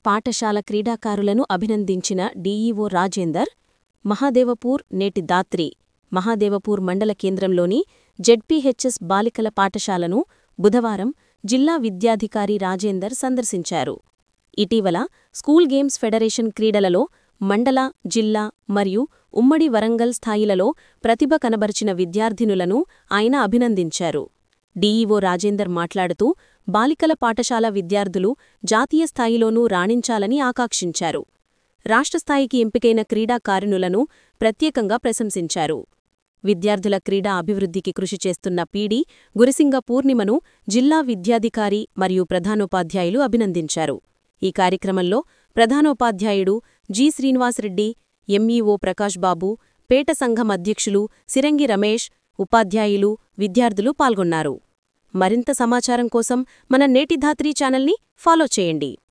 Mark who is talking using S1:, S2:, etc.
S1: పాఠశాల క్రీడాకారులను అభినందించిన డీఈఓ రాజేందర్ మహాదేవపూర్ నేటి దాత్రి మహాదేవపూర్ మండల కేంద్రంలోని జెడ్పీహెచ్ఎస్ బాలికల పాఠశాలను బుధవారం జిల్లా విద్యాధికారి రాజేందర్ సందర్శించారు ఇటీవల స్కూల్ గేమ్స్ ఫెడరేషన్ క్రీడలలో మండల జిల్లా మరియు ఉమ్మడి వరంగల్ స్థాయిలలో ప్రతిభ కనబరిచిన విద్యార్థినులను ఆయన అభినందించారు డీఈఓ రాజేందర్ మాట్లాడుతూ బాలికల పాఠశాల విద్యార్థులు జాతీయ స్థాయిలోనూ రాణించాలని ఆకాంక్షించారు రాష్ట్రస్థాయికి ఎంపికైన క్రీడాకారుణులను ప్రత్యేకంగా ప్రశంసించారు విద్యార్థుల క్రీడా అభివృద్ధికి కృషి చేస్తున్న పీడీ గురిసింగ పూర్ణిమను జిల్లా విద్యాధికారి మరియు ప్రధానోపాధ్యాయులు అభినందించారు ఈ కార్యక్రమంలో ప్రధానోపాధ్యాయుడు జి శ్రీనివాసరెడ్డి ఎంఈఓ ప్రకాష్ బాబు పేట సంఘం అధ్యక్షులు సిరంగి రమేష్ ఉపాధ్యాయులు విద్యార్థులు పాల్గొన్నారు మరింత సమాచారం కోసం మన నేటి ధాత్రీ ఛానల్ని ఫాలో చేయండి